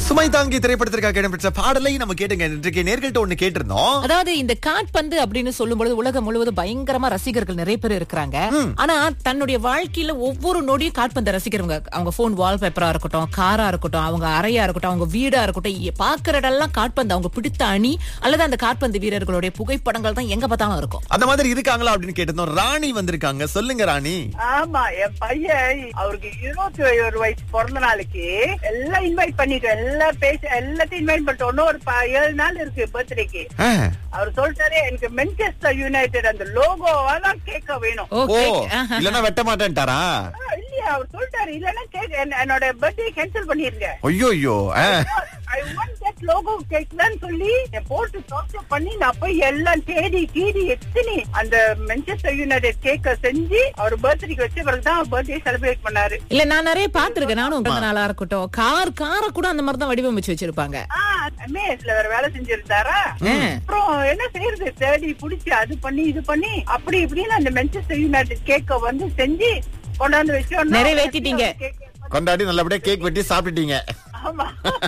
சுமை தாங்கி திரைப்படத்திற்காக இடம்பெற்ற பாடலை நம்ம கேட்டுங்க இன்றைக்கு நேர்கள்ட்ட ஒண்ணு கேட்டிருந்தோம் அதாவது இந்த காட்பந்து அப்படின்னு சொல்லும்பொழுது உலகம் முழுவதும் பயங்கரமா ரசிகர்கள் நிறைய பேர் இருக்கிறாங்க ஆனா தன்னுடைய வாழ்க்கையில ஒவ்வொரு நொடியும் காட்பந்து ரசிக்கிறவங்க அவங்க போன் வால்பேப்பரா இருக்கட்டும் காரா இருக்கட்டும் அவங்க அறையா இருக்கட்டும் அவங்க வீடா இருக்கட்டும் இ- பார்க்கிற இடம்லாம் காட்பந்து அவங்க பிடித்த அணி அல்லது அந்த காட்பந்து வீரர்களுடைய புகைப்படங்கள் தான் எங்க பார்த்தாலும் இருக்கும் அந்த மாதிரி இருக்காங்களா அப்படின்னு கேட்டிருந்தோம் ராணி வந்திருக்காங்க சொல்லுங்க ராணி ஆமா என் பையன் அவருக்கு இருபத்தி ஒரு வயசு பிறந்த நாளைக்கு எல்லாம் இன்வைட் பண்ணிட்டோம் எல்லாம் பேச எல்லாத்தையும் இன்வைட் பண்ணிட்டோம் இன்னும் ஒரு ப- ஏழு நாள் இருக்கு பர்த்டேக்கு ஆ, அவர் சொல்லிட்டாரு எனக்கு மென்செஸ்டர் யுனைடெட் அந்த லோகோவா தான் கேட்க வேணும் ஓ ஓகே ஆஹா. இல்லன்னா வெட்ட மாட்டேன்ட்டாரா ஆ, இல்லையா அவர் சொல்லிட்டாரு இல்லன்னா கேக் என்னோட பர்த்டே கேன்சல் பண்ணிருங்க ஐயோ ஐயோ ஆ. ஐ வாண்ட் தட் லோகோ கேக்லான்னு சொல்லி என் போட்டு டார்ச்சர் பண்ணி நான் போய் எல்லாம் தேடி கீடி எத்தனி அந்த மென்செஸ்டர் யுனைடெட் கேக்க செஞ்சு அவர் பர்த்டேக்கு வச்ச பிறகு தான் பர்த்டே செலிப்ரேட் பண்ணாரு இல்ல நான் நிறைய பாத்திருக்கேன் நானும் பிறந்த நாளா இருக்கட்டும் கார் காரை கூட அந்த மாதிரி தான் வடிவமைச்சு வச்சிருப்பாங்க எம்ஏஎஸ்ல வேற வேலை செஞ்சிருந்தாரா அப்புறம் என்ன செய்யறது தேடி புடிச்சு அது பண்ணி இது பண்ணி அப்படி இப்படின்னு அந்த மென்செஸ்டர் யுனைடெட் கேக்க வந்து செஞ்சு கொண்டாந்து வச்சோம் நிறைவேத்திட்டீங்க. கொண்டாடி நல்லபடியா கேக் வெட்டி சாப்பிட்டுட்டீங்க ஆமா